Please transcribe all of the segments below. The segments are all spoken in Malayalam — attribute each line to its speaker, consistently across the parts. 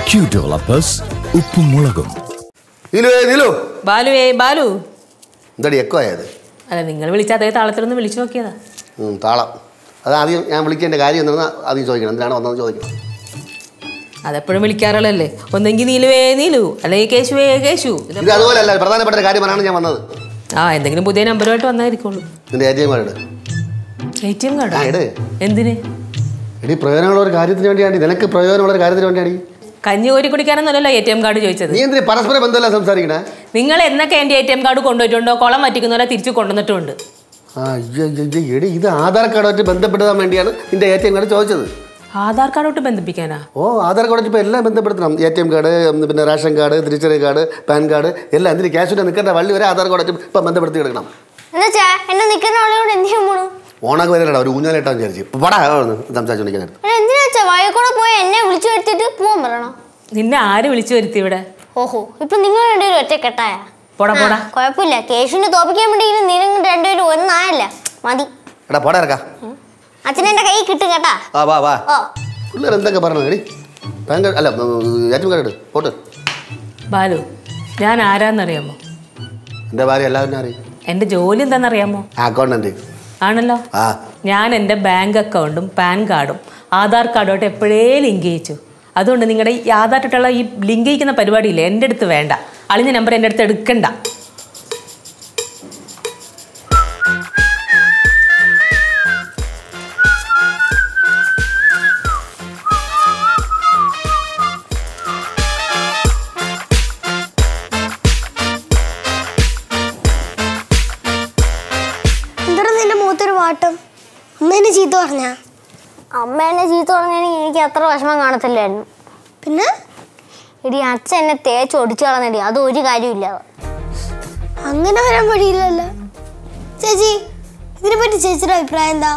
Speaker 1: ക്യൂ ഡെവലപ്പേഴ്സ് ഉപ്പും മുളകും
Speaker 2: നീലു ഏ, നീലു
Speaker 3: ബാലുവേ ബാലു
Speaker 2: എന്താടി എക്കോ ആയത്
Speaker 3: അല്ല നിങ്ങൾ വിളിച്ച അതേ താളത്തിലൊന്ന് വിളിച്ചു നോക്കിയതാ
Speaker 2: ഉം, താളം അത് ആദ്യം ഞാൻ വിളിക്കേണ്ട കാര്യം എന്താണെന്ന് ആദ്യം ചോദിക്കണം എന്തിനാണ് വന്നതെന്ന് ചോദിക്കണം
Speaker 3: അതെപ്പോഴും വിളിക്കാറുള്ളല്ലേ ഒന്നെങ്കിൽ നീലുവേ നീലു അല്ലെങ്കിൽ കേശുവേ കേശു ഇത്
Speaker 2: ഇത് അതുപോലെ അല്ല പ്രധാനപ്പെട്ട ഒരു കാര്യം പറയാനാണ് ഞാൻ വന്നത്
Speaker 3: ആ എന്തെങ്കിലും പുതിയ നമ്പറുമായിട്ട് വന്നായിരിക്കുള്ളൂ
Speaker 2: നിന്റെ A T M card
Speaker 3: A T M
Speaker 2: ആ
Speaker 3: കാർഡ്
Speaker 2: ഇട്
Speaker 3: എന്തിന്
Speaker 2: എടി പ്രയോജനമുള്ള ഒരു കാര്യത്തിന് വേണ്ടിയാണ് നിനക്ക് പ്രയോജനമുള്ള ഒരു കാര്യത്തിന് വേണ്ടിയാണ്
Speaker 3: കഞ്ഞി കോരി കുടിക്കാനൊന്നുമല്ലല്ലോ എ ടി എം കാർഡ് ചോദിച്ചത്
Speaker 2: നീ എന്തിന് പരസ്പര ബന്ധമല്ല സംസാരിക്കണേ
Speaker 3: നിങ്ങൾ എന്നൊക്കെ എൻ്റെ എ ടി എം കാർഡ് കൊണ്ടുപോയിട്ടുണ്ടോ കുളം വറ്റിക്കുന്നവരെ തിരിച്ചു കൊണ്ടുവന്നിട്ടുമുണ്ട്
Speaker 2: ആ അയ്യോ, അയ്യോ, അയ്യോ, എടി ഇത് ആധാർ കാർഡുമായിട്ട് ബന്ധപ്പെടുത്താൻ വേണ്ടിയാണ് നിന്റെ എ ടി എം കാർഡ് ചോദിച്ചത്
Speaker 3: ആധാർ കാർഡോട്ട് ബന്ധിപ്പിക്കാനാ
Speaker 2: ഓ ആധാർ കാർഡ് ഇപ്പോൾ എല്ലാം ബന്ധപ്പെടുത്തണം എ ടി എം കാർഡ് ഉം, പിന്നെ റേഷൻ കാർഡ് തിരിച്ചറിയ കാർഡ് പാൻ കാർഡ് എല്ലാം എന്തിന് ക്യാഷിൻ്റെ നിൽക്കേണ്ട വള്ളി വരെ ആധാർ കാർഡ് ഇപ്പം ബന്ധപ്പെടുത്തി കിടക്കണം
Speaker 4: എന്നുവെച്ചാ എന്നെ നിൽക്കുന്ന ആളുകളോട് എന്ത് ചെയ്യാൻ പോണു
Speaker 2: ഓണാക്ക് വരലടാ ഒരു ഊഞ്ഞാലിട്ടാന്ന് വിചാരിച്ചു ഇപ്പം പടാ സംസാരിച്ചുകൊണ്ടിരിക്കാൻ നേരത്ത്
Speaker 4: എടാ, എന്തിനാ വെച്ചാ വഴക്കൂടെ പോയി എന്നെ വിളിച്ചു വരുത്തിട്ട് പോവാൻ പറയണോ
Speaker 3: നിന്നെ ആര് വിളിച്ചു വരുത്തി ഇവിടെ
Speaker 4: ഓഹോ ഇപ്പൊ നിങ്ങൾ രണ്ടുപേരും ഒറ്റ കെട്ടായ
Speaker 3: പോടാ പോടാ
Speaker 4: കുഴപ്പമില്ല കേശുവിനെ തോപ്പിക്കാൻ വേണ്ടി നിങ്ങൾ രണ്ടുപേരും ഒന്നായല്ല മതി
Speaker 2: എടാ പോടാ ഇറക്കാം
Speaker 4: അച്ഛൻ എന്റെ കൈ കിട്ടും കേട്ടാ
Speaker 2: ആ വാ വാ
Speaker 4: ഓ
Speaker 2: പിള്ളേർ എന്തൊക്കെ പറഞ്ഞു എടി പാൻ കാർഡ് അല്ല എ ടി എം കാർഡ് ഇട് പോട്ട്
Speaker 3: ബാലു ഞാൻ ആരാന്നറിയാമോ
Speaker 2: എൻ്റെ ഭാര്യ എല്ലാവരും അറിയും
Speaker 3: എൻ്റെ ജോലി എന്താണെന്നറിയാമോ
Speaker 2: അക്കൗണ്ടൻറ്റ്
Speaker 3: ആണല്ലോ
Speaker 2: ആ
Speaker 3: ഞാൻ എൻ്റെ ബാങ്ക് അക്കൗണ്ടും പാൻ കാർഡും ആധാർ കാർഡുമായിട്ട് എപ്പോഴേ ലിങ്ക് ചെയ്യിച്ചു അതുകൊണ്ട് നിങ്ങളുടെ ഈ ആധാറായിട്ടുള്ള ഈ ലിങ്ക് ചെയ്യിക്കുന്ന പരിപാടിയില്ലേ എൻ്റെ അടുത്ത് വേണ്ട അളിഞ്ഞ നമ്പർ എൻ്റെ അടുത്ത് എടുക്കണ്ട
Speaker 5: എന്താണ് നിന്റെ മുഖത്തൊരു വാട്ടം അമ്മ എന്നെ ചീത്ത പറഞ്ഞ
Speaker 4: അമ്മ എന്നെ ചീത്ത പറഞ്ഞാണെങ്കിൽ എനിക്ക് അത്ര വിഷമം കാണത്തില്ലായിരുന്നു
Speaker 5: പിന്നെ
Speaker 4: ഇടി അച്ഛൻ എന്നെ തേച്ച് ഒടിച്ചു കളഞ്ഞടി അത് ഒരു കാര്യമില്ല
Speaker 5: അങ്ങനെ വരാൻ വഴിയില്ലല്ലോ ചേച്ചി ഇതിനെ പറ്റി ചേച്ചിയുടെ അഭിപ്രായം എന്താ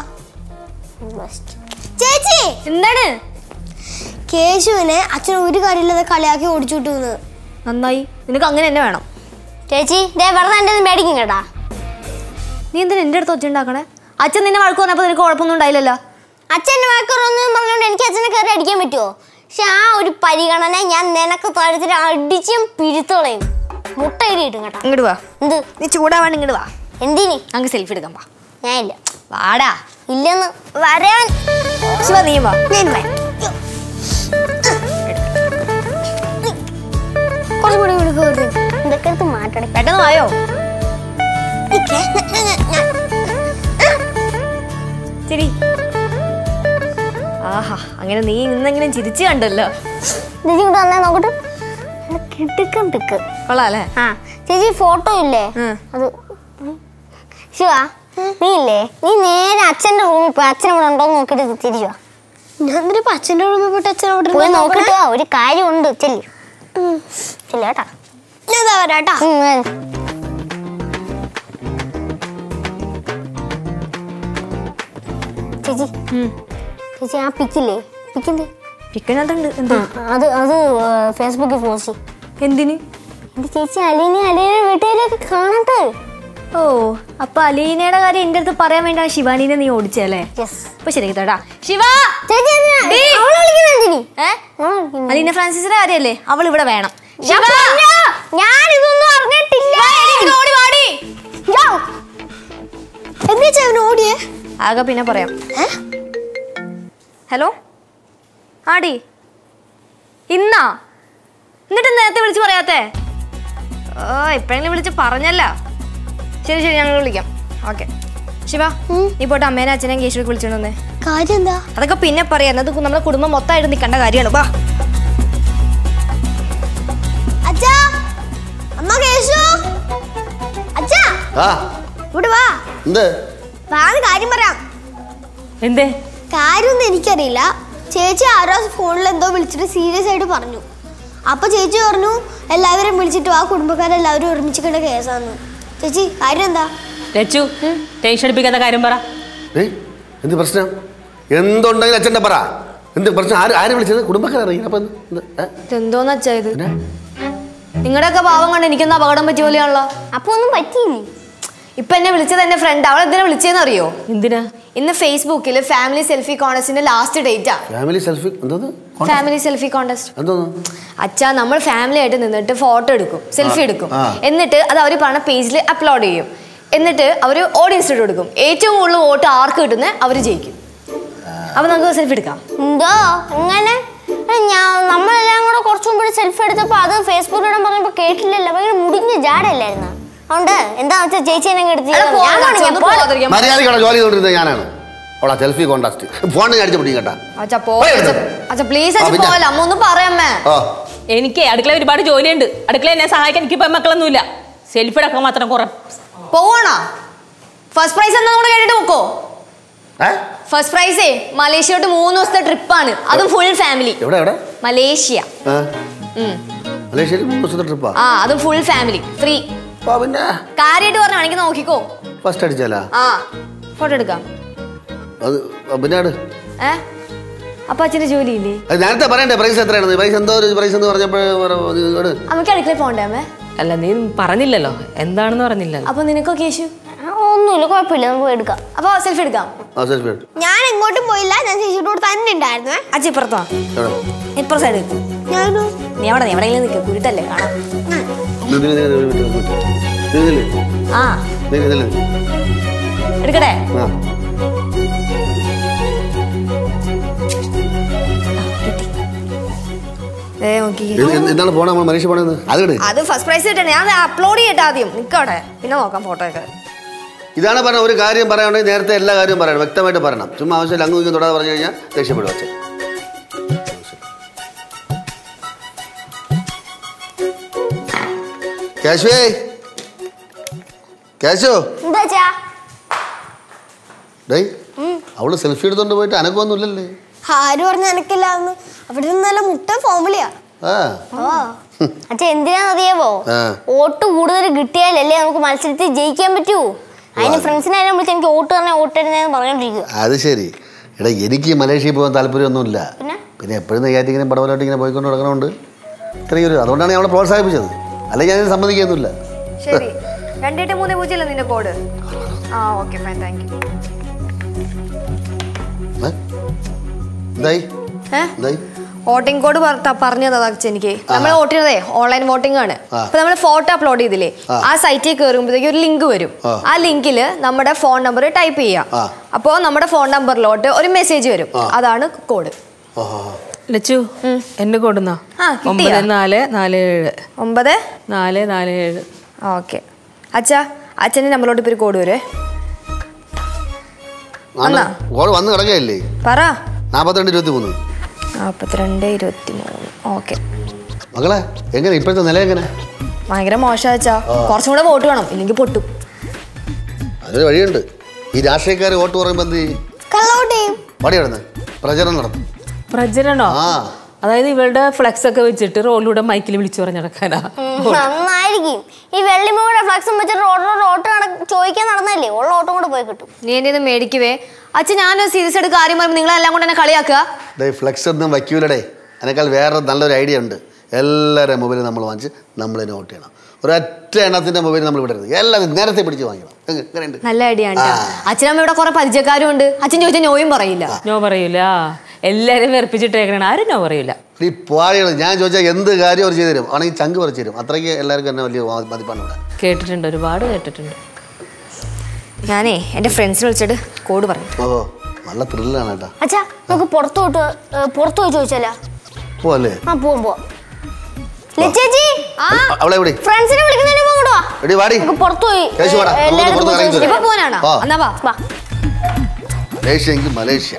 Speaker 5: ചേച്ചി
Speaker 4: എന്താണ്
Speaker 5: കേശുവിനെ അച്ഛൻ ഒരു കാര്യമില്ലാതെ കളിയാക്കി ഓടിച്ചു വിട്ടുന്നത്
Speaker 6: നന്നായി നിനക്ക് അങ്ങനെ തന്നെ വേണം
Speaker 4: ചേച്ചി ദേ വെറുതെ എൻ്റെ മേടിക്കും കേട്ടാ
Speaker 6: നീ എന്തിനാ എൻ്റെ അടുത്ത് ഒച്ച ഉണ്ടാക്കണേ അച്ഛൻ നിന്നെ വഴക്ക് പറഞ്ഞപ്പോൾ നിനക്ക് കുഴപ്പമൊന്നും ഉണ്ടായില്ലല്ലോ
Speaker 4: അച്ഛൻ്റെ വാക്കറൊന്നും പറഞ്ഞുകൊണ്ട് എനിക്ക് അച്ഛനെ കയറി അടിക്കാൻ പറ്റുമോ പക്ഷെ ആ ഒരു പരിഗണന ഞാൻ നിനക്ക് തരത്തിൽ അടിച്ചും പിഴുത്തോളയും മുട്ട ഇടി കിട്ടും കേട്ടോ
Speaker 6: ഇങ്ങോട്ട് വാ
Speaker 4: എന്ത്
Speaker 6: നീ ചൂടാവാണ്ട് ഇങ്ങോട്ട് വാ
Speaker 4: എന്തിന്
Speaker 6: അങ്ങ് സെൽഫി എടുക്കാൻ വാ
Speaker 4: ഞാനില്ല
Speaker 6: വാടാ
Speaker 4: ഇല്ലെന്ന് വരാൻ
Speaker 6: ശിവ നീ വാ
Speaker 5: ഞാൻ വരാം.
Speaker 4: കുറച്ചും കൂടി കൂടി കയറി ഇതൊക്കെ എടുത്ത് മാറ്റടേ
Speaker 6: പെട്ടെന്ന് വായോ ശരി ആഹാ അങ്ങനെ നീ ഇന്നെങ്കിലും ചിരിച്ചു കണ്ടല്ലോ
Speaker 4: ചേച്ചി ഇവിടെ വന്നേ നോക്കട്ടെ നല്ല കിടുക്കം പിക്ക്
Speaker 6: കൊള്ളാം അല്ലേ
Speaker 4: ആ ചേച്ചി ഫോട്ടോ ഇല്ലേ
Speaker 6: ഉം.
Speaker 4: അത് ശിവ നീ ഇല്ലേ നീ നേരെ അച്ഛന്റെ റൂമിൽ പോയി അച്ഛൻ ഇവിടെ ഉണ്ടോ എന്ന് നോക്കിട്ട് തിരിച്ചു വാ
Speaker 5: ഞാൻ എന്നിട്ട് അച്ഛൻ്റെ റൂമിൽ പോയിട്ട് അച്ഛൻ അവിടെ
Speaker 4: പോയി
Speaker 5: ഇരുന്ന്
Speaker 4: നോക്കിട്ട്
Speaker 5: നോക്കണേ.
Speaker 4: വാ, ഒരു കാര്യമുണ്ട് ചെല്ലി ചെല്ലി കേട്ടാ
Speaker 5: ഞാൻ ദാ വരാട്ടാ
Speaker 4: ഉം, ഉം. ചേച്ചി ചേച്ചി ആ പിക്കില്ലേ പിക്കില്ലേ
Speaker 6: പിക്കനകത്തുണ്ട് എന്താ
Speaker 4: അത് അത് ഫേസ്ബുക്കിൽ പോസ്റ്റ്
Speaker 6: എന്തിന്
Speaker 4: എന്റെ ചേച്ചി അലീനെ അലീനെ വീട്ടുകാരെയൊക്കെ കാണട്ടെ
Speaker 6: ഓ അപ്പൊ അലീനയുടെ കാര്യം എൻ്റെ അടുത്ത് പറയാൻ വേണ്ടിയാണ് ശിവാനീനെ നീ ഓടിച്ചല്ലേ
Speaker 4: യെസ്
Speaker 6: അപ്പൊ ശരി കേട്ടാ ശിവ
Speaker 4: ചേച്ചി എന്തിനാ?
Speaker 6: ഡീ.
Speaker 4: അവളെ വിളിക്കുന്നത് എന്തിന്?
Speaker 6: ഏ
Speaker 4: അവളെ വിളിക്കുന്നത്.
Speaker 6: അലീന ഫ്രാൻസിസിന്റെ കാര്യല്ലേ അവൾ ഇവിടെ വേണം
Speaker 4: ഞാൻ പറഞ്ഞു, ഞാനിതൊന്നും അറിഞ്ഞിട്ടില്ല
Speaker 6: ഓടി വാടി
Speaker 4: യ്യോ.
Speaker 5: എന്താ ചേവൻ ഓടിയേ
Speaker 6: ആകെ പിന്നെ പറയാം ഹലോ ആടി ഇന്നാ എന്നിട്ട് നേരത്തെ വിളിച്ച് പറയാത്തേ ഓ ഇപ്പഴെങ്കിലും വിളിച്ച് പറഞ്ഞല്ല ശരി ശരി ഞങ്ങൾ വിളിക്കാം ഓക്കെ ശിവ നീ പോയിട്ട് അമ്മേനെ അച്ഛനെയും കേശുവൊക്കെ വിളിച്ചോണ്ട് വന്നേ
Speaker 5: കാര്യം എന്താ
Speaker 6: അതൊക്കെ പിന്നെ പറയാം എന്നത് നമ്മുടെ കുടുംബം മൊത്തമായിട്ട് നിൽക്കേണ്ട കാര്യമാണ് വാ
Speaker 5: അച്ഛാ അമ്മ കേശു അച്ഛാ
Speaker 2: ആ
Speaker 5: ഇവിടെ വാ
Speaker 2: എന്ത്
Speaker 5: വാന്ന് കാര്യം പറയാം
Speaker 3: എന്തേ
Speaker 5: കാര്യമൊന്നും എനിക്കറിയില്ല ചേച്ചി ആരോ ഫോണിൽ എന്തോ വിളിച്ചിട്ട് സീരിയസ് ആയിട്ട് പറഞ്ഞു അപ്പൊ ചേച്ചി പറഞ്ഞു എല്ലാവരും വിളിച്ചിട്ട് ആ കുടുംബക്കാരെല്ലാവരും ഒരുമിച്ചിക്കേണ്ട കേസാന്ന് ചേച്ചി കാര്യം എന്താ
Speaker 3: ലച്ചു ടെൻഷൻ അടിപ്പിക്കാത്ത കാര്യം പറ
Speaker 2: ഏയ് എന്ത് പ്രശ്നം എന്തുണ്ടെങ്കിലും അച്ഛൻ്റെ പറ എന്ത് പ്രശ്നം ആര് ആര് വിളിച്ചത് കുടുംബക്കാരറിയില്ല അപ്പം എന്ത് ഏ?
Speaker 6: എന്തോന്ന് അച്ഛാ ഇത്
Speaker 2: പിന്നെ?
Speaker 6: നിങ്ങളുടെയൊക്കെ പാവം കൊണ്ട് എനിക്കൊന്നും അപകടം പറ്റിയ പോലെയാണല്ലോ
Speaker 4: അപ്പൊ ഒന്നും പറ്റിയില്ലേ
Speaker 6: ഇപ്പൊ എന്നെ വിളിച്ചത് എന്റെ ഫ്രണ്ട് അവൾ എന്തിനാ വിളിച്ചതെന്ന് അറിയോ
Speaker 3: എന്തിനാ
Speaker 6: ഇന്ന് ഫേസ്ബുക്കിൽ ഫാമിലി സെൽഫി കോൺടെസ്റ്റിന്റെ ലാസ്റ്റ് ഡേറ്റാ
Speaker 2: ഫാമിലി സെൽഫി എന്തോന്ന്
Speaker 6: ഫാമിലി സെൽഫി കോൺടെസ്റ്റ്
Speaker 2: എന്തോന്ന്
Speaker 6: അച്ഛാ നമ്മൾ ഫാമിലി ആയിട്ട് നിന്നിട്ട് ഫോട്ടോ എടുക്കും സെൽഫി എടുക്കും
Speaker 2: ആ.
Speaker 6: എന്നിട്ട് അത് അവർ പറഞ്ഞ പേജിൽ അപ്ലോഡ് ചെയ്യും എന്നിട്ട് അവർ ഓഡിയൻസിട്ട് കൊടുക്കും ഏറ്റവും കൂടുതൽ വോട്ട് ആർക്ക് കിട്ടുന്നത് അവർ ജയിക്കും അപ്പൊ നമുക്ക് സെൽഫി എടുക്കാം
Speaker 4: എന്തോ എങ്ങനെ എടാ, ഞാൻ നമ്മളെല്ലാം കൂടെ കുറച്ചു മുമ്പ് സെൽഫി എടുത്തപ്പോ അത് ഫേസ്ബുക്കിലിടാൻ പറഞ്ഞപ്പോ കേട്ടില്ലല്ലോ ഭയങ്കര മുടിഞ്ഞ ജാടല്ലായിരുന്നു അതുകൊണ്ട് എന്താ വെച്ചാൽ ചേച്ചി എന്നെ എടുത്ത്
Speaker 6: എടാ, പോടാ,
Speaker 4: ഞാൻ
Speaker 6: അച്ഛാ, ഒന്ന്
Speaker 4: പോകാം.
Speaker 6: പോകാതിരിക്കാൻ പറ്റുമോ?
Speaker 2: മര്യാദയ്ക്കുള്ള ജോലി ചെയ്തോണ്ടിരുന്നത് ഞാനാണ് അവിടെ സെൽഫി കോണ്ടാസ്റ്റ് ഫോണിൽ അടിച്ചു പിടിക്കും കേട്ടാ
Speaker 6: അച്ഛാ പോ
Speaker 2: പോയി
Speaker 6: അച്ഛാ,
Speaker 2: എടുത്തോ.
Speaker 6: അച്ഛാ പ്ലീസ്
Speaker 2: ആ,
Speaker 6: അച്ഛാ
Speaker 2: പിന്നെ.
Speaker 6: പോവല്ല അമ്മ ഒന്ന് പറയാമ്മേ
Speaker 2: ഓ
Speaker 3: എനിക്ക് അടുക്കള ഒരുപാട് ജോലിയുണ്ട് അടുക്കള എന്നെ സഹായിക്കാൻ എനിക്ക് ഇപ്പം മക്കളൊന്നുമില്ല സെൽഫി എടുക്കാൻ മാത്രം കുറേ
Speaker 6: പോവാണോ ഫസ്റ്റ് പ്രൈസ് എന്താ കൂടെ കേട്ടിട്ട് നോക്കോ
Speaker 2: ഏ
Speaker 6: ഫസ്റ്റ് പ്രൈസേ മലേഷ്യയോട്ട് മൂന്ന് ദിവസത്തെ ട്രിപ്പാണ് അതും ഫുൾ ഫാമിലി
Speaker 2: എവിടെ എവിടെ
Speaker 6: മലേഷ്യ
Speaker 2: ആ
Speaker 6: ഉം.
Speaker 2: മലേഷ്യയിൽ മൂന്ന് ദിവസത്തെ ട്രിപ്പാ
Speaker 6: ആ അതും ഫുൾ ഫാമിലി ഫ്രീ
Speaker 2: ആ പിന്നെ
Speaker 6: കാര്യമായിട്ട് പറഞ്ഞ വേണമെങ്കിൽ നോക്കിക്കോ
Speaker 2: ഫസ്റ്റ് അടിച്ചാലാ
Speaker 6: ആ ഫോട്ടോ എടുക്കാം
Speaker 2: അത് പിന്നാട്
Speaker 6: ഏ അപ്പൊ അച്ഛന്റെ ജോലി ഇല്ലേ
Speaker 2: അത് നേരത്തെ പറയണ്ടേ പ്രൈസ് എത്രയാണ് പ്രൈസ് എന്തോ ഒരു പ്രൈസ് എന്ന് പറഞ്ഞപ്പോൾ
Speaker 6: അമ്മയ്ക്ക് അടുക്കളയിൽ പോണ്ടേ അമ്മേ
Speaker 3: അല്ല നീ പറഞ്ഞില്ലല്ലോ എന്താണെന്ന് പറഞ്ഞില്ലല്ലോ
Speaker 6: അപ്പൊ നിനക്കോ കേശു
Speaker 4: ആ, ഒന്നുമില്ല കുഴപ്പമില്ല നമുക്ക് എടുക്കാം
Speaker 6: അപ്പൊ സെൽഫി എടുക്കാം
Speaker 2: ആ സെൽഫി
Speaker 5: ഞാൻ എങ്ങോട്ടും പോയില്ല ഞാൻ ചേച്ചിയുടെ കൂടെ തന്നെ ഉണ്ടായിരുന്നേ
Speaker 6: അച്ഛൻ ഇപ്പുറത്തോ
Speaker 2: എവിടെ
Speaker 6: ഇപ്പുറ സൈഡ്
Speaker 5: ഞാനോ
Speaker 6: നീ അവിടെ നീ എവിടെയെങ്കിലും നിൽക്കുക കുരുട്ടല്ലേ കാണാം
Speaker 2: നില്ല്, നില്ല്, നില്ല്, നില്ല്, നില്ല്. നില്ല്, നില്ല്.
Speaker 6: ആ
Speaker 2: നില്ല്, നില്ല്.
Speaker 6: എടുക്കട്ടെ
Speaker 2: ആ.
Speaker 6: ഏ നോക്കി
Speaker 2: ഇത് എന്ത്- എന്താണ് പോണ നമ്മൾ മനുഷ്യ പോണെന്ന് അത് ഇട്.
Speaker 6: അത് ഫസ്റ്റ് പ്രൈസ് കിട്ടണേ ഞാൻ അപ്ലോഡ് ചെയ്യട്ടെ ആദ്യം നിക്കവിടെ പിന്നെ നോക്കാം ഫോട്ടോ ഒക്കെ
Speaker 2: ഇതാണ് പറഞ്ഞ ഒരു കാര്യം പറയുകയാണെങ്കിൽ നേരത്തെ എല്ലാ കാര്യവും പറയണം വ്യക്തമായിട്ട് പറയണം ചുമ്മാ ആവശ്യമില്ല അങ്ങ് ഇങ്ങും തൊടാതെ പറഞ്ഞു കഴിഞ്ഞാൽ രക്ഷപ്പെടും അച്ഛൻ കേശുവേ കേശു
Speaker 4: എന്താ ചാ
Speaker 2: ഡേയ് അവള് സെൽഫി എടുത്തോണ്ട് പോയിട്ട് അനക്കൊന്നുമില്ലല്ലേ
Speaker 5: ആര് പറഞ്ഞ എനക്കില്ലാന്ന് അവിടെ നിന്ന് നല്ല മുട്ട ഫോമിലിയാ
Speaker 2: ആ
Speaker 4: അച്ഛാ എന്തിനാണെന്നറിയാവോ
Speaker 2: ആ.
Speaker 4: വോട്ട് കൂടുതൽ കിട്ടിയാലല്ലേ നമുക്ക് മത്സരത്തിൽ ജയിക്കാൻ പറ്റൂ അതിന് ഫ്രണ്ട്സിനെ വിളിച്ച് എനിക്ക് വോട്ട് തന്നെ വോട്ട് തരുന്നതെന്ന് പറഞ്ഞോണ്ടിരിക്കുക
Speaker 2: അത് ശരി എടാ എനിക്ക് മലേഷ്യയിൽ പോകാൻ താല്പര്യമൊന്നുമില്ല
Speaker 4: പിന്നെ?
Speaker 2: പിന്നെ എപ്പോഴും നെയ്യാറ്റിങ്ങനെ പടവലോട്ട് ഇങ്ങനെ പോയിക്കൊണ്ട് നടക്കണോണ്ട് ചെറിയൊരു അതുകൊണ്ടാണ് ഞാൻ അവളെ പ്രോത്സാഹിപ്പിച്ചത് അല്ലെങ്കിൽ ഞാൻ സമ്മതിക്കൊന്നുമില്ല
Speaker 6: ശരി രണ്ടെട്ട് മൂന്ന് പൂജ്യം അല്ലേ നിന്റെ കോഡ് ആ ഓക്കെ ഫൈൻ താങ്ക് യു
Speaker 2: ഏ? എന്തായി
Speaker 6: ഏ
Speaker 2: എന്തായി
Speaker 6: വോട്ടിംഗ് കോഡ് പറഞ്ഞു തന്നാ അച്ഛൻ എനിക്ക് നമ്മൾ വോട്ട് ചെയ്തതേ ഓൺലൈൻ വോട്ടിംഗ് ആണ്
Speaker 2: ആ.
Speaker 6: അപ്പൊ നമ്മൾ ഫോട്ടോ അപ്ലോഡ് ചെയ്തില്ലേ
Speaker 2: ആ.
Speaker 6: ആ സൈറ്റിൽ കയറുമ്പോഴത്തേക്ക് ഒരു ലിങ്ക് വരും
Speaker 2: ആ.
Speaker 6: ആ ലിങ്കിൽ നമ്മുടെ ഫോൺ നമ്പർ ടൈപ്പ് ചെയ്യാം
Speaker 2: ആ.
Speaker 6: അപ്പോൾ നമ്മുടെ ഫോൺ നമ്പറിലോട്ട് ഒരു മെസ്സേജ് വരും അതാണ് കോഡ്
Speaker 2: ഓഹോ
Speaker 3: ലച്ചു എന്നെ കൊടുന്ന
Speaker 6: ആ, കിട്ടിയോ?
Speaker 3: ഒമ്പത് നാല് നാല് ഏഴ്
Speaker 6: ഒമ്പത്
Speaker 3: നാല് നാല് ഏഴ്
Speaker 6: ഓക്കെ അച്ഛാ അച്ഛൻ്റെ നമ്പറിലോട്ട് ഇപ്പോൾ ഒരു കോഡ് വരുവേ
Speaker 2: ആണ് ഓൾ വന്ന് കിടക്കുകയല്ലേ
Speaker 6: പറ
Speaker 2: നാൽപ്പത്തിരണ്ട് ഇരുപത്തി മൂന്ന്
Speaker 6: നാൽപ്പത്തിരണ്ട് ഇരുപത്തി മൂന്ന് ഓക്കെ
Speaker 2: മകളെ എങ്ങനെ ഇപ്പോഴത്തെ നില എങ്ങനെ
Speaker 6: ഭയങ്കര മോശം അച്ഛാ കുറച്ചും കൂടെ വോട്ട് വേണം ഇല്ലെങ്കിൽ പൊട്ടും
Speaker 2: അതിന് വഴിയുണ്ട് ഈ രാഷ്ട്രീയക്കാർ വോട്ട് പറയുമ്പോൾ എന്ത് ചെയ്യും
Speaker 5: കള്ളവോട്ട് ചെയ്യും
Speaker 2: പടി നടന്ന് പ്രചരണം നടത്തും
Speaker 3: പ്രചരണോ
Speaker 2: ആ
Speaker 3: അതായത് ഇവളുടെ ഫ്ലെക്സ് ഒക്കെ വെച്ചിട്ട് റോഡിലൂടെ മൈക്കിൽ വിളിച്ചു പറഞ്ഞു നടക്കാനാ
Speaker 4: നന്നായിരിക്കും ഈ വെള്ളിമൂടെ ഫ്ലക്സും വെച്ചിട്ട് ഓട്ടോ ഓട്ടോ ചോദിക്കാൻ നടന്നല്ലേ ഉള്ള ഓട്ടം കൂടെ പോയി കിട്ടും
Speaker 6: നീ എൻ്റെ ഇത് മേടിക്കുവേ അച്ഛൻ ഞാനൊരു സീരിയസ് ആയിട്ട് കാര്യം പറയുമ്പോൾ നിങ്ങളെല്ലാം കൊണ്ട് എന്നെ കളിയാക്കുക
Speaker 2: ഡേ ഫ്ലെക്സ് ഒന്നും വയ്ക്കൂലടേ അതിനേക്കാൾ വേറെ നല്ലൊരു ഐഡിയ ഉണ്ട് എല്ലാവരുടെ മൊബൈൽ നമ്മൾ വാങ്ങിച്ച് നമ്മൾ നോട്ട് ചെയ്യണം ഒരൊറ്റ എണ്ണത്തിൻ്റെ മൊബൈൽ നമ്മൾ വിടരുത് എല്ലാവരും നേരത്തെ പിടിച്ച് വാങ്ങിക്കണം എങ്ങ- എങ്ങനെയുണ്ട്
Speaker 6: നല്ല ഐഡിയ ആണ് അച്ഛനമ്മ ഇവിടെ കുറെ പരിചയക്കാരും ഉണ്ട് അച്ഛൻ ചോദിച്ചാൽ നോയും പറയില്ല
Speaker 3: നോ പറയൂല എല്ലാരും വെറുപ്പിച്ചിട്ടേക്കണ ആരും നോ പറയൂല
Speaker 2: ഈ പാടികൾ ഞാൻ ചോദിച്ചാൽ എന്ത് കാര്യം അവർ ചെയ്തു തരും ആണെങ്കിൽ ചങ്ക് പറിച്ചു തരും അത്രയ്ക്ക് എല്ലാവർക്കും തന്നെ വലിയ വാ- മതിപ്പാണ് ഇവിടെ
Speaker 3: കേട്ടിട്ടുണ്ട് ഒരുപാട് കേട്ടിട്ടുണ്ട്
Speaker 6: ഞാനേ എൻ്റെ ഫ്രണ്ട്സിനെ വിളിച്ചിട്ട് കോഡ് പറഞ്ഞു
Speaker 2: ഓ നല്ല ത്രില്ലാണ് കേട്ടാ
Speaker 4: അച്ഛാ നമുക്ക് പുറത്തു പോയിട്ട് ഏ, പുറത്ത് പോയി ചോദിച്ചാലോ
Speaker 2: പോവല്ലേ
Speaker 4: ആ പോവാം പോവാം ലച്ചേച്ചി
Speaker 2: അവളെ എവിടെ
Speaker 4: ഫ്രണ്ട്സിനെ വിളിക്കുന്നതിന് മുമ്പ് ഇങ്ങോട്ട് വാ
Speaker 2: എടി വാടി
Speaker 4: നമുക്ക് പുറത്തു പോയി
Speaker 2: കേശു വാടാ,
Speaker 4: ഏ,
Speaker 2: നമുക്ക്
Speaker 4: എല്ലാവരും
Speaker 2: പുറത്ത്
Speaker 4: പോയി
Speaker 2: ഇറങ്ങി
Speaker 4: ചോദിച്ചിട്ട്
Speaker 6: ഇപ്പൊ പോകാനാണോ
Speaker 2: ആ.
Speaker 6: എന്നാ വാ
Speaker 4: വാ
Speaker 2: മലേഷ്യ എങ്കിൽ മലേഷ്യ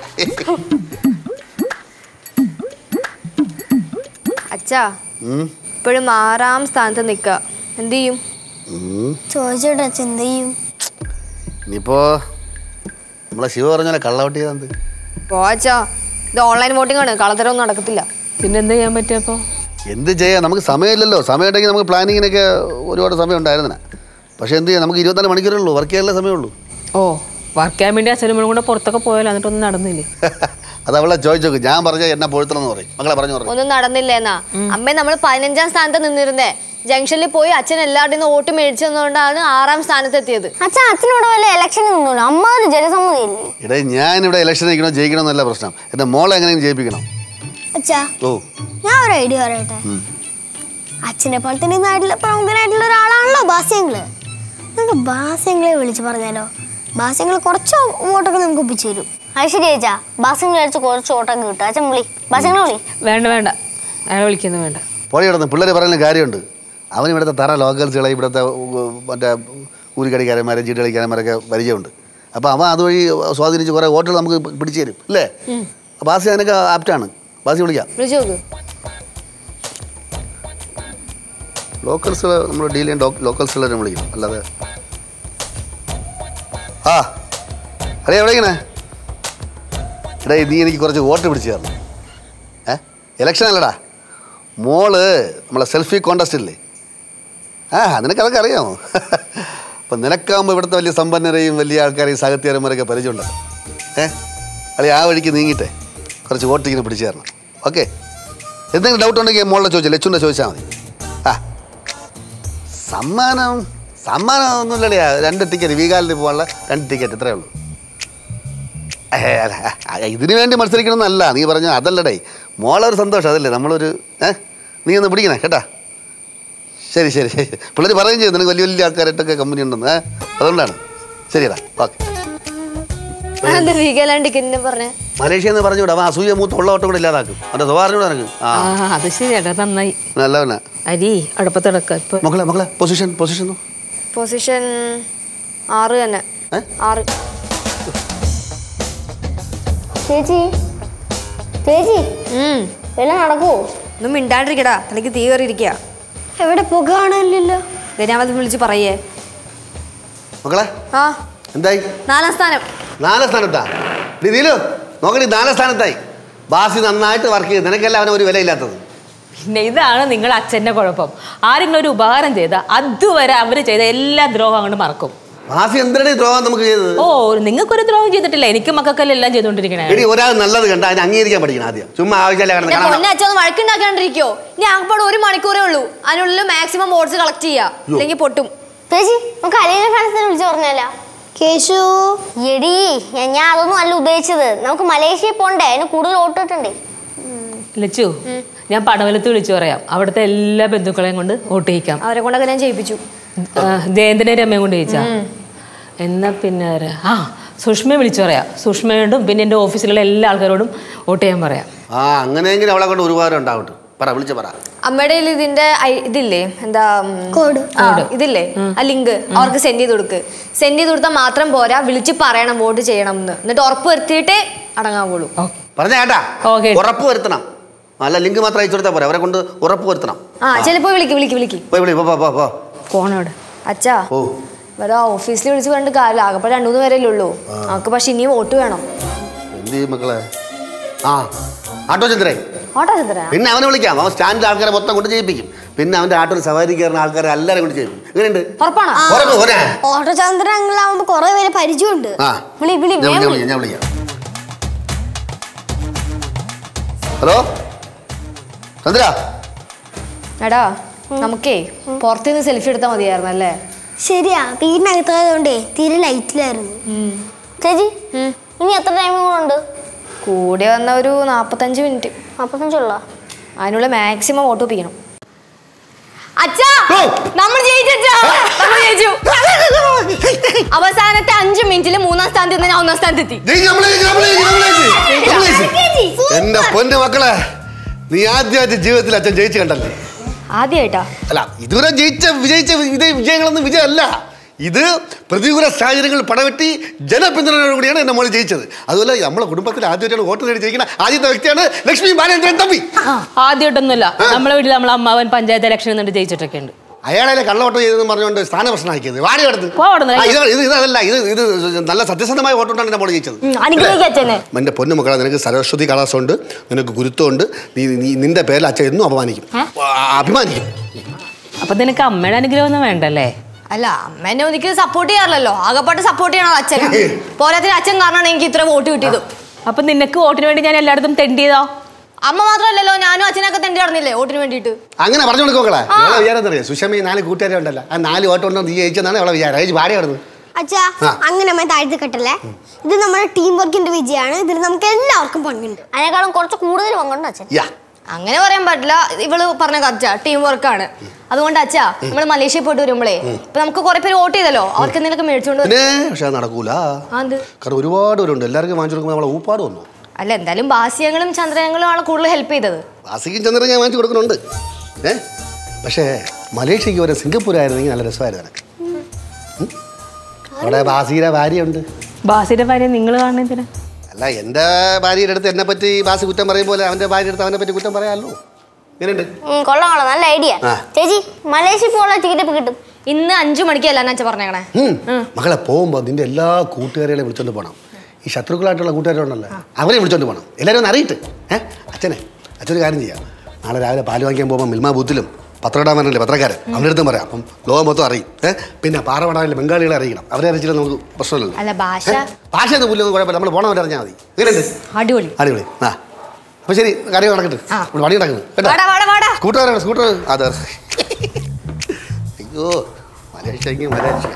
Speaker 6: അച്ഛാ
Speaker 2: ഉം.
Speaker 6: ഇപ്പോഴും ആറാം സ്ഥാനത്ത് നിൽക്കുക എന്ത് ചെയ്യും
Speaker 2: ഉം.
Speaker 5: ചോദിച്ചോട്ടെ അച്ഛൻ എന്ത് ചെയ്യും
Speaker 2: ഇനിയിപ്പോ നമ്മളെ ശിവ പറഞ്ഞാലേ കള്ളവട്ടി ചെയ്താൽ
Speaker 6: പോ അച്ഛാ ഇത് ഓൺലൈൻ വോട്ടിംഗ് ആണ് കളത്തരമൊന്നും നടക്കത്തില്ല
Speaker 3: പിന്നെ എന്താ ചെയ്യാൻ പറ്റുക അപ്പോൾ
Speaker 2: എന്ത് ചെയ്യാം നമുക്ക് സമയമില്ലല്ലോ സമയം ഉണ്ടെങ്കിൽ നമുക്ക് പ്ലാനിങ്ങിനൊക്കെ ഒരുപാട് സമയം ഉണ്ടായിരുന്നില്ല പക്ഷേ എന്ത് ചെയ്യാം നമുക്ക് ഇരുപത്തിനാല് മണിക്കൂറേ ഉള്ളൂ വർക്ക് ചെയ്യാനുള്ള സമയമുള്ളൂ
Speaker 3: ഓ വർക്ക് ചെയ്യാൻ വേണ്ടി അച്ഛനും കൂടെ പുറത്തൊക്കെ പോയാലോ എന്നിട്ടൊന്നും നടന്നില്ലേ
Speaker 2: അത് അവളെ ചോദിച്ചു നോക്ക് ഞാൻ പറഞ്ഞാൽ എന്നെ പൊഴുത്തണമെന്ന് പറയും മകളെ പറഞ്ഞു പറഞ്ഞു
Speaker 6: ഒന്നും നടന്നില്ല എന്നാ അമ്മ നമ്മൾ പതിനഞ്ചാം സ്ഥാനത്ത് നിന്നിരുന്നേ ജംഗ്ഷനിൽ പോയി അച്ഛൻ എല്ലാവരുടെയും നിന്ന് വോട്ട് മേടിച്ചു തന്നുകൊണ്ടാണ് ആറാം സ്ഥാനത്തെത്തിയത്
Speaker 4: അച്ഛൻ അച്ഛനോട് വല്ല ഇലക്ഷന് നിന്നോളൂ അമ്മ ഒരു ജനസമ്മതിയില്ലേ
Speaker 2: ഇടേ ഞാനിവിടെ ഇലക്ഷൻ നിൽക്കണോ ജയിക്കണോ എന്നല്ല പ്രശ്നം എൻ്റെ മോളെ എങ്ങനെയും ജയിപ്പിക്കണം
Speaker 5: അച്ഛാ
Speaker 2: ഓ
Speaker 5: ഞാൻ ഒരു ഐഡിയ പറയട്ടെ അച്ഛനെ പോലെ തന്നെ ഈ നാട്ടിലെ പ്രമുഖനായിട്ടുള്ള ഒരാളാണല്ലോ ബാസ്യങ്ങള് നമുക്ക് ബാസ്യങ്ങളെ വിളിച്ച് പറഞ്ഞാലോ ബാസ്യങ്ങൾ കുറച്ച് വോട്ടൊക്കെ നമുക്ക് ഒപ്പിച്ചു തരും
Speaker 4: അത് ശരി ചേച്ചാ ബസ്സിന് കഴിച്ച് കുറച്ച് ഓട്ടൊക്കെ കിട്ടും അച്ഛൻ വിളി ബസ്സിനെ വിളി
Speaker 3: വേണ്ട വേണ്ട അയാളെ വിളിക്കുന്നു വേണ്ട
Speaker 2: പോയി കിടന്ന് പിള്ളേർ പറയുന്ന കാര്യമുണ്ട് അവൻ ഇവിടുത്തെ തറ ലോക്കൽസുകളെ ഇവിടുത്തെ ഉ- മറ്റേ ഊരിക്കടിക്കാരന്മാരെ ചീട്ട് കളിക്കാരന്മാരൊക്കെ പരിചയമുണ്ട് അപ്പോൾ അവൻ അതുവഴി സ്വാധീനിച്ച് കുറേ വോട്ടുകൾ നമുക്ക് പിടിച്ചു തരും അല്ലേ ബാസി അതിനൊക്കെ ആപ്റ്റാണ് ബാസി വിളിക്കാം
Speaker 6: വിളിച്ചു നോക്ക്
Speaker 2: ലോക്കൽസ് നമ്മൾ ഡീൽ ചെയ്യാൻ ലോക്കൽസുകളെ വിളിക്കണം അല്ലാതെ ആ അറിയാം എവിടെ ഇങ്ങനെ എടാ നീ എനിക്ക് കുറച്ച് വോട്ട് പിടിച്ചു തരണം ഏ ഇലക്ഷൻ അല്ലടാ മോള് നമ്മളെ സെൽഫി കോണ്ടസ്റ്റ് ഇല്ലേ ആ നിനക്കതൊക്കെ അറിയാമോ അപ്പം നിനക്കാകുമ്പോൾ ഇവിടുത്തെ വലിയ സമ്പന്നരെയും വലിയ ആൾക്കാരെയും സാഹിത്യകാരന്മാരൊക്കെ പരിചയമുണ്ടല്ലോ ഏ അല്ലെ ആ വഴിക്ക് നീങ്ങിട്ടെ കുറച്ച് വോട്ട് ഇങ്ങനെ പിടിച്ചു തരണം ഓക്കെ എന്തെങ്കിലും ഡൗട്ട് ഉണ്ടെങ്കിൽ മോളെ ചോദിച്ചാൽ ലച്ചുണ്ടെ ചോദിച്ചാൽ മതി ആ സമ്മാനം സമ്മാനം ഒന്നുമില്ലടിയാ രണ്ട് ടിക്കറ്റ് വീകാലിന് പോകാനുള്ള രണ്ട് ടിക്കറ്റ് ഇത്രയേ ഉള്ളൂ ഏ, അല്ല, ആ, ഇതിനു വേണ്ടി മത്സരിക്കണമെന്നല്ല നീ പറഞ്ഞ അതല്ലടേ മോളെ ഒരു സന്തോഷം അതല്ലേ നമ്മളൊരു ഏ നീ ഒന്ന് പിടിക്കണേ കേട്ടാ ശരി ശരി ശരി പിള്ളേർ പറയുകയും ചെയ്തു നിനക്ക് വലിയ വലിയ ആൾക്കാരായിട്ടൊക്കെ കമ്പനി ഉണ്ടെന്ന് ഏ അതുകൊണ്ടാണ് ശരിയടാ ഓക്കെ
Speaker 6: എന്താ വീഗാലാൻഡ് ടിക്കറ്റിനെ പറഞ്ഞേ
Speaker 2: മലേഷ്യ എന്ന് പറഞ്ഞു വിടാം അവൻ അസൂയ മൂത്ത് ഉള്ള ഓട്ടം കൂടെ ഇല്ലാതാക്കും അവൻ്റെ സ്വഭാവം കൂടെ നിനക്ക് ആ
Speaker 3: ആ അത് ശരിയാട്ടാ നന്നായി
Speaker 2: നല്ലവനാ
Speaker 3: അരി അടുപ്പത്തിടക്ക ഇപ്പൊ
Speaker 2: മക്കളെ മക്കളെ പൊസിഷൻ പൊസിഷൻ
Speaker 6: പൊസിഷൻ ആറ് തന്നെ
Speaker 2: ഏ?
Speaker 6: ആറ്
Speaker 4: ചേച്ചി ചേച്ചി
Speaker 6: ഉം.
Speaker 4: വല്ലതും നടക്കുവോ
Speaker 6: ഒന്നും മിണ്ടാണ്ടിരിക്കടാ തനിക്ക് തീ കയറിയിരിക്കുക
Speaker 5: എവിടെ പുക കാണാനില്ലല്ലോ
Speaker 6: ഞാൻ അത് വിളിച്ച് പറയേ
Speaker 2: മക്കളെ
Speaker 6: ആ
Speaker 2: എന്തായി
Speaker 6: നാലാം സ്ഥാനം
Speaker 2: നാലാം സ്ഥാനത്താ നീ നീലു നോക്കണി നാലാം സ്ഥാനത്തായി ബാസി നന്നായിട്ട് വർക്ക് ചെയ്ത് നിനക്കല്ല അവന് ഒരു വിലയില്ലാത്തത്
Speaker 3: പിന്നെ ഇതാണ് നിങ്ങൾ അച്ഛൻ്റെ കുഴപ്പം ആരെങ്കിലും ഒരു ഉപകാരം ചെയ്ത അതുവരെ അവർ ചെയ്ത എല്ലാ ദ്രോഹം അങ്ങോട്ട് മറക്കും
Speaker 2: ബാസി എന്തിനാണ് ഈ ദ്രോഹം നമുക്ക് ചെയ്തത്
Speaker 3: ഓ നിങ്ങൾക്കൊരു ദ്രോഹം ചെയ്തിട്ടില്ല എനിക്ക് മക്കൾക്കെല്ലാം എല്ലാം ചെയ്തുകൊണ്ടിരിക്കണേ
Speaker 2: എടി ഒരാൾ നല്ലത് കണ്ട അതിനെ അംഗീകരിക്കാൻ പഠിക്കണം ആദ്യം ചുമ്മാ ആവശ്യമില്ല കിടന്ന്
Speaker 6: ഞാൻ
Speaker 2: കാണാം
Speaker 6: പൊന്നെ അച്ഛൻ ഒന്ന് വഴക്കുണ്ടാക്കാണ്ടിരിക്കോ ഇനി ആകപ്പാട് ഒരു മണിക്കൂറേ ഉള്ളൂ അതിനുള്ളിൽ മാക്സിമം വോട്ട്സ് കളക്ട് ചെയ്യാ അല്ലെങ്കിൽ പൊട്ടും
Speaker 4: ചേച്ചി നമുക്ക് അലീന ഫാൻസിനെ വിളിച്ചു പറഞ്ഞാലോ
Speaker 5: കേശു
Speaker 4: എടി ഞാൻ ഞാൻ അതൊന്നും അല്ല ഉദ്ദേശിച്ചത് നമുക്ക് മലേഷ്യയിൽ പോണ്ടേ അതിന് കൂടുതൽ വോട്ട് കിട്ടണ്ടേ
Speaker 3: ലച്ചു ഞാൻ പടവലത്ത് വിളിച്ചു പറയാം അവിടുത്തെ എല്ലാ ബന്ധുക്കളെയും കൊണ്ട് വോട്ട് ചെയ്യിക്കാം
Speaker 6: അവരെ കൊണ്ടൊക്കെ ഞാൻ ചെയ്യിപ്പിച്ചു
Speaker 3: ആ, ജയന്തിനെ രമ്മയും കൊണ്ട് ചോദിച്ചാ എന്നാ പിന്നെ ആരാ? ആ സുഷ്മയെ വിളിച്ചു പറയാം സുഷ്മയോടും പിന്നെ എൻ്റെ ഓഫീസിലുള്ള എല്ലാ ആൾക്കാരോടും വോട്ട് ചെയ്യാൻ പറയാം
Speaker 2: ആ അങ്ങനെയെങ്കിലും അവളെ കൊണ്ട് ഒരു ഉപകാരം ഉണ്ടാവട്ടെ പറ വിളിച്ച് പറ
Speaker 6: അമ്മയുടെ കയ്യിൽ ഇതിന്റെ ഐ- ഇതില്ലേ എന്താ ഉം,
Speaker 5: കോഡ്
Speaker 6: ആ, ഇതില്ലേ ആ ലിങ്ക് അവർക്ക് സെൻഡ് ചെയ്ത് കൊടുക്ക് സെൻഡ് ചെയ്ത് കൊടുത്താൽ മാത്രം പോരാ വിളിച്ച് പറയണം വോട്ട് ചെയ്യണം എന്ന് എന്നിട്ട് ഉറപ്പ് വരുത്തിയിട്ടേ അടങ്ങാവുള്ളൂ
Speaker 3: ഓക്കെ
Speaker 2: പറഞ്ഞ കേട്ടാ
Speaker 3: ഓക്കേ.
Speaker 2: ഉറപ്പ് വരുത്തണം അല്ല ലിങ്ക് മാത്രം അയച്ചു കൊടുത്താൽ പോരെ അവരെ കൊണ്ട് ഉറപ്പ് വരുത്തണം
Speaker 6: ആ ചിലപ്പോ വിളിക്ക് വിളിക്ക് വിളിക്ക്
Speaker 2: പോയി വിളി പോ പോ, പോ പോ
Speaker 3: ഫോണോട്
Speaker 6: അച്ഛാ
Speaker 2: ഓ
Speaker 6: വേറെ ഓഫീസിൽ വിളിച്ച് പറഞ്ഞിട്ട് കാര്യമില്ല ആകെപ്പാടെ രണ്ടു മൂന്ന് പേരല്ലേ ഉള്ളൂ നമുക്ക് പക്ഷെ ഇനിയും വോട്ട് വേണം
Speaker 2: എന്ത് ചെയ്യും മക്കളെ ആ ആട്ടോ ചന്ദ്രേ
Speaker 6: ഓട്ടോ ചന്ദ്ര
Speaker 2: പിന്നെ അവനെ വിളിക്കാം അവൻ സ്റ്റാൻഡിൽ ആൾക്കാരെ മൊത്തം കൊണ്ട് ചെയ്യിപ്പിക്കും പിന്നെ അവൻ്റെ ആട്ടോയിൽ സവാരി കയറുന്ന ആൾക്കാരെ എല്ലാവരും കൊണ്ട് ചെയ്യിപ്പിക്കും എങ്ങനെയുണ്ട്
Speaker 6: ഉറപ്പാണോ
Speaker 2: ഉറപ്പ് പോരെ
Speaker 5: ഓട്ടോചന്ദ്രൻ അങ്ങളാവുമ്പോ കുറെ പേര് പരിചയമുണ്ട്
Speaker 2: ആ
Speaker 4: വിളി വിളി
Speaker 2: ഞാൻ
Speaker 4: വേഗം
Speaker 2: വിളിക്കാം ഞാൻ വിളിക്കാം ഹലോ ചന്ദ്ര
Speaker 6: എടാ നമുക്കേ പുറത്തുനിന്ന് സെൽഫി എടുത്താൽ മതിയായിരുന്നു അല്ലേ
Speaker 5: ശരിയാ വീടിനകത്തായതുകൊണ്ടേ തീരെ ലൈറ്റിലായിരുന്നു
Speaker 4: ചേച്ചി ഇനി എത്ര ടൈം കൂടെ ഉണ്ട്
Speaker 6: കൂടി വന്ന ഒരു നാപ്പത്തഞ്ച് മിനിറ്റ്
Speaker 4: നാപ്പത്തഞ്ചുള്ള
Speaker 6: അതിനുള്ള മാക്സിമം വോട്ട് ഒപ്പിക്കണം അച്ഛാ
Speaker 2: ഓ!
Speaker 6: നമ്മൾ ജയിച്ചച്ചാ നമ്മൾ ജയിച്ചു അവസാനത്തെ അഞ്ച് മിനിറ്റിൽ മൂന്നാം സ്ഥാനത്ത് നിന്ന് ഞാൻ ഒന്നാം സ്ഥാനത്തെത്തി
Speaker 2: എന്റെ പൊന്നു മക്കളെ നീ ആദ്യമായിട്ട് ജീവിതത്തിൽ അച്ഛൻ ജയിച്ചു കണ്ടല്ലേ
Speaker 6: ആദ്യമായിട്ടാ
Speaker 2: അല്ല ഇതുവരെ ജയിച്ച വിജയിച്ച ഇതേ വിജയങ്ങളൊന്നും വിജയമല്ല ഇത് പ്രതികൂല സാഹചര്യങ്ങൾ പടവെട്ടി ജനപിന്തുണയോടുകൂടിയാണ് എന്നെ മോള് ജയിച്ചത് അതുപോലെ നമ്മളെ കുടുംബത്തിൽ ആദ്യമായിട്ടാണ് വോട്ട് നേടി ജയിക്കുന്ന ആദ്യത്തെ വ്യക്തിയാണ് ലക്ഷ്മി ബാലേന്ദ്രൻ തമ്പി
Speaker 3: ആദ്യമായിട്ടൊന്നുമില്ല നമ്മളെ വീട്ടിൽ നമ്മളെ അമ്മാവൻ പഞ്ചായത്ത് ഇലക്ഷൻ നിന്നിട്ട് ജയിച്ചിട്ടൊക്കെ ഉണ്ട്
Speaker 2: അയാളെ കള്ളവോട്ട് ചെയ്തെന്ന് പറഞ്ഞുകൊണ്ട് സ്ഥാനപ്രശ്നമാക്കിയത് വാടി അടുത്ത്
Speaker 3: പോ അവിടുന്ന്.
Speaker 2: ഇത് ഇത് ഇതല്ല ഇത് ഇത് നല്ല സത്യസന്ധമായ വോട്ടുകൊണ്ടാണ് എന്നെ മോള് ജയിച്ചത്
Speaker 6: അനുഗ്രഹിക്കുക അച്ഛനെ
Speaker 2: എൻ്റെ പൊന്നു മക്കളെ നിനക്ക് സരസ്വതി കലാസമുണ്ട് നിനക്ക് ഗുരുത്വമുണ്ട് നീ നീ നിന്റെ പേരിൽ അച്ഛൻ എന്നും അപമാനിക്കും ആ, അഭിമാനിക്കും
Speaker 3: അപ്പൊ നിനക്ക് അമ്മയുടെ അനുഗ്രഹം ഒന്നും വേണ്ടല്ലേ
Speaker 6: അല്ല അമ്മ എന്നെ എനിക്ക് സപ്പോർട്ട് ചെയ്യാറില്ലല്ലോ ആകെപ്പാട്ട് സപ്പോർട്ട് ചെയ്യണോ അച്ഛൻ പോരാത്തിന് അച്ഛൻ കാരണമാണ് എനിക്ക് ഇത്ര വോട്ട് കിട്ടിയത്
Speaker 3: അപ്പൊ നിനക്ക് വോട്ടിന് വേണ്ടി ഞാൻ എല്ലായിടത്തും തെണ്ടിയതോ
Speaker 6: അമ്മ മാത്രമല്ലല്ലോ ഞാനും അച്ഛനൊക്കെ തെണ്ടി നടന്നില്ലേ വോട്ടിന് വേണ്ടിയിട്ട്
Speaker 2: അങ്ങനെ പറഞ്ഞു കൊടുക്കോക്കളെ അവളെ വിചാരം അറിയാം സുഷമ ഈ നാല് കൂട്ടുകാരെ ഉണ്ടല്ലോ ആ നാല് ഓട്ടം ഉണ്ടോ നീ ജയിച്ചെന്നാണ് അവളെ വിചാരം അയച്ച് ഭാര്യ കിടന്നു
Speaker 5: അച്ഛാ
Speaker 2: ആ.
Speaker 5: അങ്ങനെ അമ്മ താഴ്ത്തി കെട്ടല്ലേ ഇത് നമ്മുടെ ടീം വർക്കിന്റെ വിജയമാണ് ഇതിൽ നമുക്ക് എല്ലാവർക്കും പങ്കുണ്ട്
Speaker 4: അതിനേക്കാളും കുറച്ച് കൂടുതൽ പങ്കുണ്ട് അച്ഛൻ
Speaker 2: യാ
Speaker 6: അങ്ങനെ പറയാൻ പറ്റില്ല ഇവള് പറഞ്ഞ കറക്റ്റാ ടീം വർക്കാണ് അതുകൊണ്ട് അച്ഛാ നമ്മൾ മലേഷ്യയിൽ പോയിട്ട് വരുമ്പോഴേ ഇപ്പൊ നമുക്ക് കുറെ പേര് വോട്ട് ചെയ്തല്ലോ അവർക്ക് എന്തെങ്കിലും മേടിച്ചോണ്ട് വരും.
Speaker 2: പിന്നെ പക്ഷെ അത് നടക്കൂല
Speaker 6: ആ, എന്ത്
Speaker 2: കാരണം ഒരുപാട് പേരുണ്ട് എല്ലാവർക്കും വാങ്ങിച്ചു കൊടുക്കുമ്പോൾ നമ്മളെ ഊപ്പാട് വന്നു
Speaker 6: അല്ല എന്തായാലും ഭാസ്യങ്ങളും ചന്ദ്രങ്ങളും ആണ് കൂടുതൽ ഹെൽപ്പ് ചെയ്തത്
Speaker 2: വാസിക്കും ചന്ദ്രൻ ഞാൻ വാങ്ങിച്ചു കൊടുക്കുന്നുണ്ട് ഏ പക്ഷേ മലേഷ്യക്ക് വരെ സിംഗപ്പൂർ ആയിരുന്നെങ്കിൽ നല്ല രസമായിരുന്നു എനിക്ക് ഉം? അവിടെ ബാസിയുടെ ഭാര്യയുണ്ട്
Speaker 3: ബാസിയുടെ ഭാര്യ നിങ്ങൾ കാണുന്നതിന്
Speaker 2: അല്ല എൻ്റെ ഭാര്യയുടെ അടുത്ത് എന്നെ പറ്റി ബാസി കുറ്റം പറയും പോലെ അവൻ്റെ ഭാര്യയുടെ അടുത്ത് അവനെ പറ്റി കുറ്റം പറയാമല്ലോ എങ്ങനെയുണ്ട്
Speaker 4: ഉം, കൊള്ളാം കൊള്ളാം നല്ല ഐഡിയ
Speaker 2: ആ.
Speaker 4: ചേച്ചി മലേഷ്യ പോകാനുള്ള ടിക്കറ്റ് ഇപ്പൊ കിട്ടും
Speaker 6: ഇന്ന് അഞ്ചു മണിക്കല്ല അച്ഛൻ പറഞ്ഞേക്കണേ
Speaker 2: ഉം. മക്കളെ പോകുമ്പോൾ നിന്റെ എല്ലാ കൂട്ടുകാരെയും വിളിച്ചോണ്ട് പോകണം ഈ ശത്രുക്കളായിട്ടുള്ള കൂട്ടുകാരുണ്ടല്ലോ അവരെ വിളിച്ചോണ്ട് പോകണം എല്ലാവരും ഒന്ന് അറിയിട്ട് ഏഹ് അച്ഛനെ അച്ഛനൊരു കാര്യം ചെയ്യാം നാളെ രാവിലെ പാല് വാങ്ങിക്കാൻ പോകുമ്പോൾ മിൽമ ബൂത്തിലും പത്രമിടാൻ പറഞ്ഞില്ലേ പത്രക്കാരൻ അവരുടെ അടുത്തും പറയാം അപ്പം ലോകം മൊത്തം അറിയും ഏഹ് പിന്നെ പാറപടാനിലെ ബംഗാളികളെ അറിയിക്കണം അവരെ അറിയിച്ചിട്ട് നമുക്ക് പ്രശ്നമില്ലല്ലോ
Speaker 6: അല്ല ഭാഷ
Speaker 2: ഏ? ഭാഷ ഒന്നും പുല്ലൊന്നും കുഴപ്പമില്ല നമ്മൾ പോണവരെ അറിഞ്ഞാൽ മതി എങ്ങനെയുണ്ട്
Speaker 6: അടിപൊളി
Speaker 2: അടിപൊളി ആ അപ്പോൾ ശരി കാര്യം നടക്കട്ടെ
Speaker 6: ആ.
Speaker 2: ഇവിടെ പണി നടക്കുന്നു കേട്ടോ
Speaker 6: വാടാ വാടാ വാടാ
Speaker 2: സ്കൂട്ടറാണ് സ്കൂട്ടർ അതെ അയ്യോ മലേഷ്യക്ക് മലേഷ്യ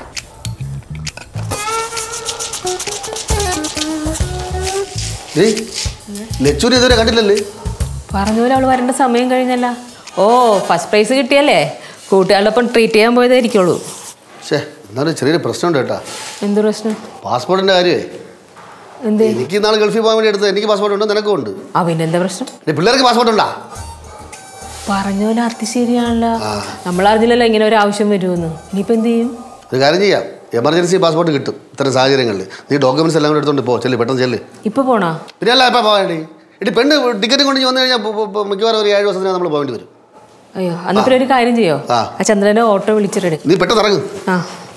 Speaker 2: ഏയ് ലച്ചൂരി ഇതുവരെ കണ്ടില്ലല്ലേ
Speaker 3: പറഞ്ഞ പോലെ അവൾ വരേണ്ട സമയം കഴിഞ്ഞല്ല ഓ ഫസ്റ്റ് പ്രൈസ് കിട്ടിയല്ലേ കൂട്ടുകാരുടെ ഒപ്പം ട്രീറ്റ് ചെയ്യാൻ പോയതായിരിക്കുള്ളൂ
Speaker 2: ഷേ എന്നാലും ചെറിയൊരു പ്രശ്നമുണ്ട് കേട്ടാ
Speaker 3: എന്ത് പ്രശ്നം
Speaker 2: പാസ്പോർട്ടിൻ്റെ കാര്യമേ
Speaker 3: എന്ത്
Speaker 2: എനിക്ക് നാളെ ഗൾഫിൽ പോകാൻ വേണ്ടി എടുത്തത് എനിക്ക് പാസ്പോർട്ട് ഉണ്ട് നിനക്കും ഉണ്ട്
Speaker 3: ആ പിന്നെന്താ പ്രശ്നം
Speaker 2: ഏ, പിള്ളേർക്ക് പാസ്പോർട്ട് ഉണ്ടാ
Speaker 3: പറഞ്ഞ പോലെ അതി ശരിയാണല്ലോ നമ്മളറിഞ്ഞില്ലല്ലോ ഇങ്ങനെ ഒരു ആവശ്യം വരുമെന്ന് ഇനിയിപ്പോൾ എന്ത് ചെയ്യും
Speaker 2: ഒരു കാര്യം ചെയ്യാം എമർജൻസി പാസ്പോർട്ട് കിട്ടും ഇത്തരം സാഹചര്യങ്ങളിൽ നീ ഡോക്യുമെന്റ്സ് എല്ലാം കൂടെ എടുത്തോണ്ട് പോ ചെല്ല് പെട്ടെന്ന് ചെല്ല്
Speaker 3: ഇപ്പൊ പോണോ
Speaker 2: പിന്നെ അല്ല ഇപ്പം പോകേണ്ടി ഇടി പെണ്ണ് ടിക്കറ്റ് കൊണ്ട് വന്നു കഴിഞ്ഞാൽ പോ- പോ- പോ- മിക്കവാറും ഒരു ഏഴ് ദിവസത്തിന് നമ്മൾ പോകേണ്ടി വരും
Speaker 3: അയ്യോ അന്നപ്പോ ഒരു കാര്യം ചെയ്യോ
Speaker 2: ആ.
Speaker 3: ആ ചന്ദ്രന്റെ ഓട്ടോ വിളിച്ചിട്ടെ
Speaker 2: നീ പെട്ടെന്ന് ഇറങ്ങും
Speaker 3: ആ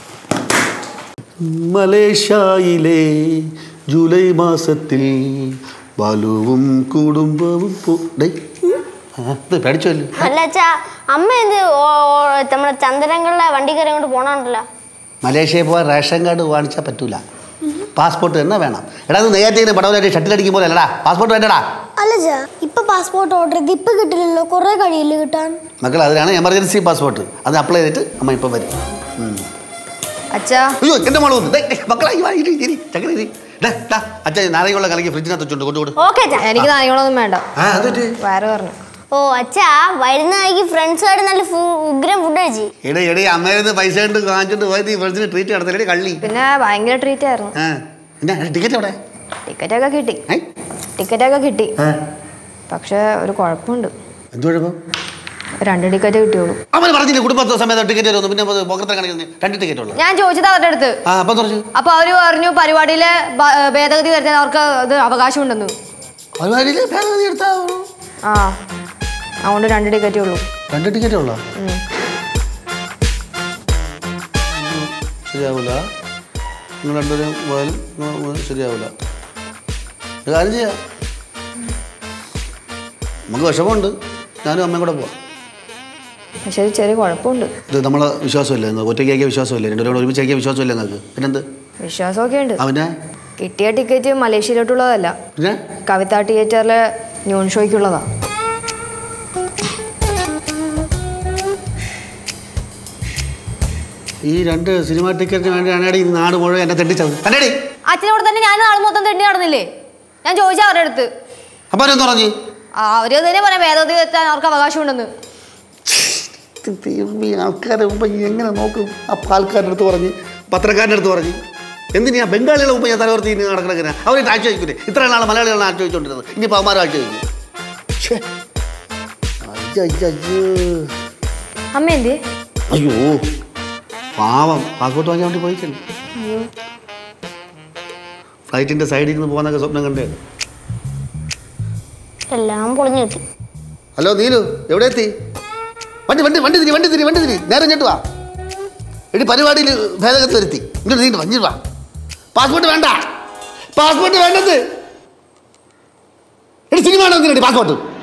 Speaker 2: മലേഷ്യയിലെ ജൂലൈ മാസത്തിൽ ബാലുവും കുടുംബവും പേടിച്ചല്ലേ
Speaker 4: അല്ല അച്ഛാ അമ്മ എന്ത് ഓ- ഓ- നമ്മുടെ ചന്ദ്രങ്ങളുടെ വണ്ടി കയറി കൊണ്ട് പോണുണ്ടല്ലോ
Speaker 2: മലേഷ്യയിൽ പോകാൻ റേഷൻ കാർഡ് കാണിച്ചാൽ പറ്റൂല പാസ്പോർട്ട് തന്നെ വേണം എടാ ഇത് നെയ്യാറ്റിങ്ങനെ പടവലായിട്ട് ഷട്ടിലടിക്കും പോലെ അല്ലടാ പാസ്പോർട്ട് വേണ്ടടാ
Speaker 5: അല്ല ചാ ഇപ്പൊ പാസ്പോർട്ട് ഓർഡർ ചെയ്ത് ഇപ്പൊ കിട്ടില്ലല്ലോ കുറെ കഴിയില്ല കിട്ടാൻ
Speaker 2: മക്കൾ അതിനാണ് എമർജൻസി പാസ്പോർട്ട് അത് അപ്ലൈ ചെയ്തിട്ട് അമ്മ ഇപ്പം വരും ഉം.
Speaker 6: അച്ഛാ
Speaker 2: അയ്യോ എൻ്റെ മോള് വന്നു ദേ, ദേ, മക്കളെ ഈ വാ, ഇരി, ഇരി, ചക്കര ഇരി. ഡേ, ഡാ, അച്ഛൻ നാരങ്ങയുള്ള കലക്കി ഫ്രിഡ്ജിനകത്ത് വെച്ചോണ്ട് കൊണ്ടുകൊടു
Speaker 4: ഓക്കെ അച്ഛാ
Speaker 6: എനിക്ക് നായകളൊന്നും വേണ്ട
Speaker 2: ആ അത്
Speaker 6: വയറ് പറഞ്ഞു
Speaker 4: ഓ അച്ഛാ വരുന്ന വഴിക്ക് ഫ്രണ്ട്സുമായിട്ട് നല്ല ഫു- ഉഗ്രം ഫുഡ് കഴിച്ചു
Speaker 2: എടേ എടേ അമ്മേന്ന് പൈസ കൊണ്ട് കാണിച്ചിട്ട് പോയത് ഈ ഫ്രിഡ്ജിന് ട്രീറ്റ് നടത്തില്ലേ കള്ളി
Speaker 6: പിന്നെ ഭയങ്കര ട്രീറ്റ് ആയിരുന്നു
Speaker 2: ആ പിന്നെ ടിക്കറ്റ് എവിടെ
Speaker 6: ടിക്കറ്റ് ഒക്കെ കിട്ടി
Speaker 2: ഏ?
Speaker 6: ടിക്കറ്റ് ഒക്കെ കിട്ടി
Speaker 2: ആ.
Speaker 6: പക്ഷെ ഒരു കുഴപ്പമുണ്ട്
Speaker 2: എന്ത് കുഴപ്പം
Speaker 6: രണ്ട് ടിക്കറ്റ് കിട്ടിയുള്ളൂ
Speaker 2: അവന് പറഞ്ഞില്ലേ കുടുംബത്തെ സമയത്ത് ടിക്കറ്റ് വരുന്നു പിന്നെ പോക്കത്തെ കാണിക്കുന്നത് രണ്ട് ടിക്കറ്റ് ഉള്ളു
Speaker 6: ഞാൻ ചോദിച്ചത് അവരുടെ അടുത്ത്
Speaker 2: ആ അപ്പം തുറച്ചു
Speaker 6: അപ്പൊ അവര് പറഞ്ഞു പരിപാടിയിലെ ബ- ഭേദഗതി വരുത്താൻ അവർക്ക് ഇത് അവകാശം ഉണ്ടെന്ന്
Speaker 2: പരിപാടിയിൽ ഭേദഗതി എടുത്താ
Speaker 6: ആ അതുകൊണ്ട് രണ്ട് ടിക്കറ്റേ ഉള്ളൂ
Speaker 2: രണ്ട് ടിക്കറ്റ് ഉള്ളോ ശരിയാവില്ല നിങ്ങൾ രണ്ടുപേരും പോയാലും നിങ്ങൾ പോയാലും ശരിയാവില്ല ഒരു കാര്യം ചെയ്യാം നമുക്ക് വിഷമമുണ്ട് ഞാനും അമ്മയും കൂടെ പോവാം
Speaker 6: പക്ഷെ ഒരു ചെറിയ കുഴപ്പമുണ്ട്
Speaker 2: ഇത് നമ്മളെ വിശ്വാസമില്ല ഒറ്റയ്ക്കാക്കിയ വിശ്വാസമില്ല രണ്ടുപേരും ഒരുമിച്ചാക്കിയ വിശ്വാസമില്ല നിങ്ങൾക്ക് പിന്നെന്ത്
Speaker 6: വിശ്വാസമൊക്കെ ഉണ്ട്
Speaker 2: അവനെ
Speaker 6: കിട്ടിയ ടിക്കറ്റ് മലേഷ്യയിലോട്ടുള്ളതല്ല
Speaker 2: പിന്നെ
Speaker 6: കവിത തിയേറ്ററിലെ ന്യൂൺ ഷോയ്ക്കുള്ളതാ
Speaker 2: ഈ രണ്ട് സിനിമ ടിക്കറ്റിന് വേണ്ടിയാണ് ഈ നാട് മുഴുവൻ എന്നെ തെണ്ടിച്ചത് തന്നെടി
Speaker 6: അച്ഛനോട് തന്നെ ഞാൻ നാളെ മൊത്തം തെണ്ടി നടന്നില്ലേ ഞാൻ ചോദിച്ച അവരുടെ അടുത്ത്
Speaker 2: അപ്പം അവരെന്ന് പറഞ്ഞു
Speaker 6: ആ, അവര് തന്നെ പറയാം ഭേദഗതി വരുത്താൻ അവർക്ക് അവകാശം ഉണ്ടെന്ന്
Speaker 2: ഈ ആൾക്കാരെ മുമ്പ് ഈ എങ്ങനെ നോക്കും അപ്പം ആൾക്കാരുടെ അടുത്ത് പറഞ്ഞ് പത്രക്കാരുടെ അടുത്ത് പറഞ്ഞ് എന്തിനാ ബംഗാളികളെ മുമ്പ് ഞാൻ തലവർത്തി ഇനി നടക്കണ അവർ ആഴ്ച വയ്ക്കൂലേ ഇത്ര നാൾ മലയാളികളാണ് ആഴ്ച വെച്ചുകൊണ്ടിരുന്നത് ഇനി പവന്മാരും ആഴ്ച വയ്ക്കും ഛേ. അയ്യ, അയ്യ, അയ്യോ.
Speaker 6: അമ്മ എന്ത്
Speaker 2: അയ്യോ പാവം പാസ്പോർട്ട് വാങ്ങിക്കാൻ വേണ്ടി പോയിക്കണ് ഫ്ലൈറ്റിൻ്റെ സൈഡിൽ നിന്ന് പോകുന്നൊക്കെ സ്വപ്നം കണ്ടേ
Speaker 4: എല്ലാം പൊളിഞ്ഞു കിട്ടി
Speaker 2: ഹലോ നീലു എവിടെ എത്തി വണ്ടി വണ്ടി വണ്ടി തിരി വണ്ടി തിരി വണ്ടി തിരി നേരെ ഇങ്ങോട്ട് വാ എടി പരിപാടിയിൽ ഭേദഗതി വരുത്തി ഇങ്ങോട്ട് നീണ്ട് വഞ്ഞിട്ട് വാ പാസ്പോർട്ട് വേണ്ട പാസ്പോർട്ട് വേണ്ടത് എടി സിനിമ ആണോ എന്തിനടി പാസ്പോർട്ട്